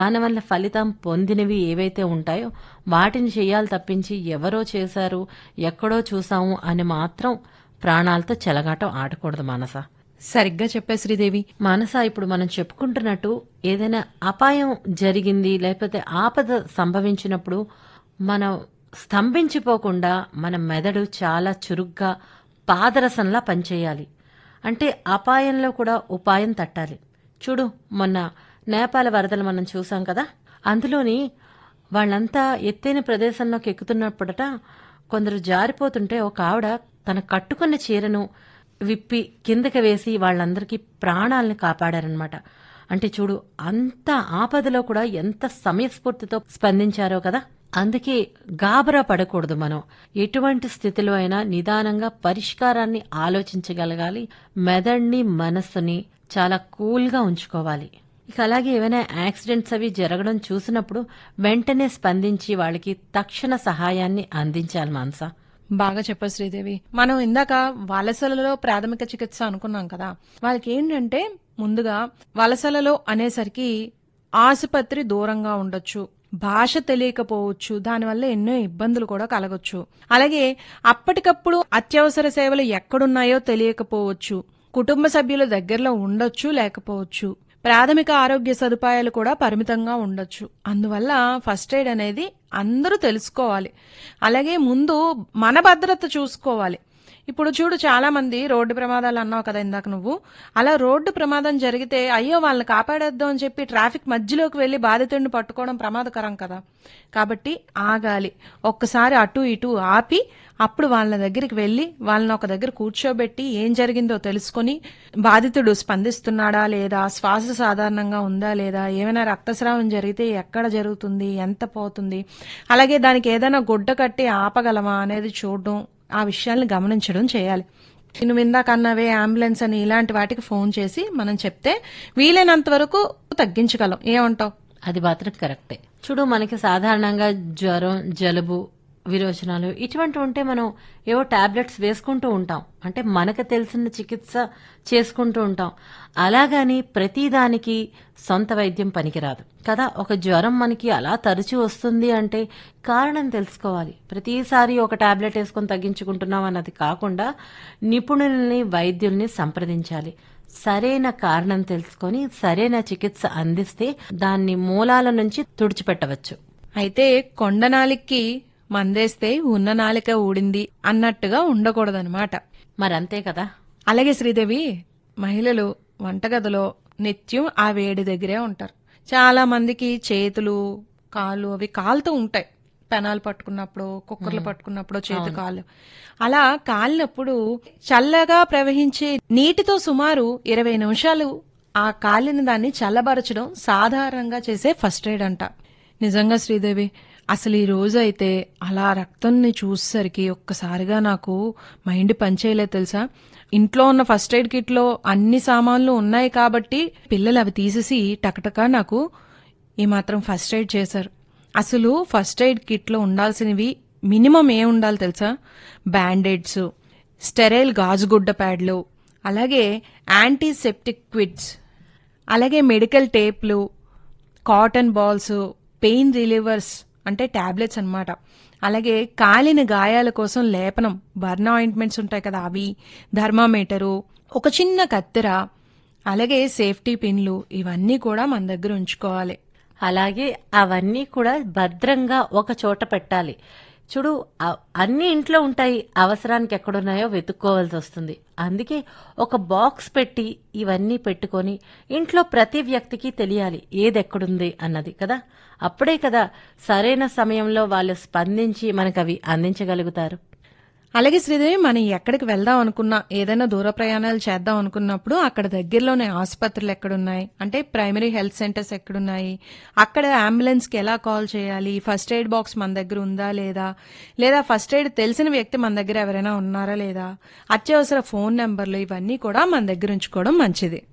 దానివల్ల ఫలితం పొందినవి ఏవైతే ఉంటాయో వాటిని చేయాలి తప్పించి ఎవరో చేశారు ఎక్కడో చూసాము అని మాత్రం ప్రాణాలతో చెలగాటం ఆడకూడదు మనస సరిగ్గా చెప్పే శ్రీదేవి మనస ఇప్పుడు మనం చెప్పుకుంటున్నట్టు ఏదైనా అపాయం జరిగింది లేకపోతే ఆపద సంభవించినప్పుడు మనం స్తంభించిపోకుండా మన మెదడు చాలా చురుగ్గా పాదరసంలా పనిచేయాలి అంటే అపాయంలో కూడా ఉపాయం తట్టాలి చూడు మొన్న నేపాల వరదలు మనం చూసాం కదా అందులోని వాళ్ళంతా ఎత్తైన ప్రదేశంలోకి ఎక్కుతున్నప్పుడట కొందరు జారిపోతుంటే ఒక ఆవిడ తన కట్టుకున్న చీరను విప్పి కిందకి వేసి వాళ్ళందరికీ ప్రాణాలను కాపాడారనమాట అంటే చూడు అంత ఆపదలో కూడా ఎంత సమయస్ఫూర్తితో స్పందించారో కదా అందుకే గాబరా పడకూడదు మనం ఎటువంటి స్థితిలో అయినా నిదానంగా పరిష్కారాన్ని ఆలోచించగలగాలి మెదడుని మనస్సుని చాలా కూల్గా ఉంచుకోవాలి ఇక అలాగే ఏమైనా యాక్సిడెంట్స్ అవి జరగడం చూసినప్పుడు వెంటనే స్పందించి వాళ్ళకి తక్షణ సహాయాన్ని అందించాలి మాన్సా బాగా చెప్పారు శ్రీదేవి మనం ఇందాక వలసలలో ప్రాథమిక చికిత్స అనుకున్నాం కదా వాళ్ళకి ఏంటంటే ముందుగా వలసలలో అనేసరికి ఆసుపత్రి దూరంగా ఉండొచ్చు భాష తెలియకపోవచ్చు దానివల్ల ఎన్నో ఇబ్బందులు కూడా కలగొచ్చు అలాగే అప్పటికప్పుడు అత్యవసర సేవలు ఎక్కడున్నాయో తెలియకపోవచ్చు కుటుంబ సభ్యుల దగ్గరలో ఉండొచ్చు లేకపోవచ్చు ప్రాథమిక ఆరోగ్య సదుపాయాలు కూడా పరిమితంగా ఉండొచ్చు అందువల్ల ఫస్ట్ ఎయిడ్ అనేది అందరూ తెలుసుకోవాలి అలాగే ముందు మన భద్రత చూసుకోవాలి ఇప్పుడు చూడు చాలా మంది రోడ్డు ప్రమాదాలు అన్నావు కదా ఇందాక నువ్వు అలా రోడ్డు ప్రమాదం జరిగితే అయ్యో వాళ్ళని కాపాడేద్దాం అని చెప్పి ట్రాఫిక్ మధ్యలోకి వెళ్లి బాధితుడిని పట్టుకోవడం ప్రమాదకరం కదా కాబట్టి ఆగాలి ఒక్కసారి అటు ఇటు ఆపి అప్పుడు వాళ్ళ దగ్గరికి వెళ్ళి వాళ్ళని ఒక దగ్గర కూర్చోబెట్టి ఏం జరిగిందో తెలుసుకొని బాధితుడు స్పందిస్తున్నాడా లేదా శ్వాస సాధారణంగా ఉందా లేదా ఏమైనా రక్తస్రావం జరిగితే ఎక్కడ జరుగుతుంది ఎంత పోతుంది అలాగే దానికి ఏదైనా గుడ్డ కట్టి ఆపగలమా అనేది చూడడం ఆ విషయాల్ని గమనించడం చేయాలి నువ్వు ఇందాక అన్నవే అంబులెన్స్ అని ఇలాంటి వాటికి ఫోన్ చేసి మనం చెప్తే వీలైనంత వరకు తగ్గించగలం ఏమంటావు అది మాత్రం కరెక్టే చూడు మనకి సాధారణంగా జ్వరం జలుబు విరోచనాలు ఇటువంటి ఉంటే మనం ఏవో టాబ్లెట్స్ వేసుకుంటూ ఉంటాం అంటే మనకు తెలిసిన చికిత్స చేసుకుంటూ ఉంటాం అలాగని ప్రతిదానికి సొంత వైద్యం పనికిరాదు కదా ఒక జ్వరం మనకి అలా తరచూ వస్తుంది అంటే కారణం తెలుసుకోవాలి ప్రతిసారి ఒక టాబ్లెట్ వేసుకొని తగ్గించుకుంటున్నాం అన్నది కాకుండా నిపుణుల్ని వైద్యుల్ని సంప్రదించాలి సరైన కారణం తెలుసుకొని సరైన చికిత్స అందిస్తే దాన్ని మూలాల నుంచి తుడిచిపెట్టవచ్చు అయితే కొండనాలికి మందేస్తే ఉన్న నాలిక ఊడింది అన్నట్టుగా ఉండకూడదనమాట మరంతే కదా అలాగే శ్రీదేవి మహిళలు వంటగదిలో నిత్యం ఆ వేడి దగ్గరే ఉంటారు చాలా మందికి చేతులు కాళ్ళు అవి కాలుతూ ఉంటాయి పెనాలు పట్టుకున్నప్పుడు కుక్కర్లు పట్టుకున్నప్పుడు చేతి కాళ్ళు అలా కాలినప్పుడు చల్లగా ప్రవహించే నీటితో సుమారు ఇరవై నిమిషాలు ఆ కాలిన దాన్ని చల్లబరచడం సాధారణంగా చేసే ఫస్ట్ ఎయిడ్ అంట నిజంగా శ్రీదేవి అసలు ఈ రోజు అయితే అలా రక్తాన్ని చూసేసరికి ఒక్కసారిగా నాకు మైండ్ పనిచేయలేదు తెలుసా ఇంట్లో ఉన్న ఫస్ట్ ఎయిడ్ కిట్ లో అన్ని సామాన్లు ఉన్నాయి కాబట్టి పిల్లలు అవి తీసేసి టకటకా నాకు ఈ మాత్రం ఫస్ట్ ఎయిడ్ చేశారు అసలు ఫస్ట్ ఎయిడ్ కిట్ లో ఉండాల్సినవి మినిమం ఏ ఉండాలి తెలుసా బ్యాండేడ్స్ స్టెరైల్ గాజుగుడ్డ ప్యాడ్లు అలాగే యాంటీసెప్టిక్ క్విడ్స్ అలాగే మెడికల్ టేప్లు కాటన్ బాల్స్ పెయిన్ రిలీవర్స్ అంటే టాబ్లెట్స్ అన్నమాట అలాగే కాలిన గాయాల కోసం లేపనం బర్న్ ఆయింట్మెంట్స్ ఉంటాయి కదా అవి థర్మామీటరు ఒక చిన్న కత్తెర అలాగే సేఫ్టీ పిన్లు ఇవన్నీ కూడా మన దగ్గర ఉంచుకోవాలి అలాగే అవన్నీ కూడా భద్రంగా ఒక చోట పెట్టాలి చూడు అ- అన్ని ఇంట్లో ఉంటాయి అవసరానికి ఎక్కడున్నాయో వెతుక్కోవాల్సి వస్తుంది అందుకే ఒక బాక్స్ పెట్టి ఇవన్నీ పెట్టుకొని ఇంట్లో ప్రతి వ్యక్తికి తెలియాలి ఏది ఎక్కడుంది అన్నది కదా అప్పుడే కదా సరైన సమయంలో వాళ్ళు స్పందించి మనకు అవి అందించగలుగుతారు అలాగే శ్రీదేవి మనం ఎక్కడికి వెళ్దాం అనుకున్నా ఏదైనా దూర ప్రయాణాలు చేద్దాం అనుకున్నప్పుడు అక్కడ దగ్గరలోనే ఆసుపత్రులు ఎక్కడున్నాయి అంటే ప్రైమరీ హెల్త్ సెంటర్స్ ఎక్కడున్నాయి అక్కడ అంబులెన్స్ కి ఎలా కాల్ చేయాలి ఫస్ట్ ఎయిడ్ బాక్స్ మన దగ్గర ఉందా లేదా లేదా ఫస్ట్ ఎయిడ్ తెలిసిన వ్యక్తి మన దగ్గర ఎవరైనా ఉన్నారా లేదా అత్యవసర ఫోన్ నెంబర్లు ఇవన్నీ కూడా మన దగ్గర ఉంచుకోవడం మంచిది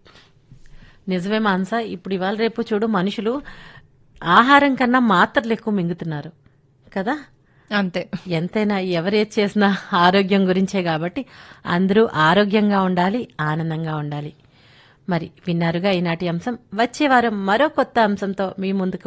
నిజమే మాన్సా ఇప్పుడు ఇవాళ రేపు చూడు మనుషులు ఆహారం కన్నా మాత్రలు ఎక్కువ మింగుతున్నారు కదా అంతే ఎంతైనా ఎవరేది చేసినా ఆరోగ్యం గురించే కాబట్టి అందరూ ఆరోగ్యంగా ఉండాలి ఆనందంగా ఉండాలి మరి విన్నారుగా ఈనాటి అంశం వచ్చే వారం మరో కొత్త అంశంతో మీ ముందుకు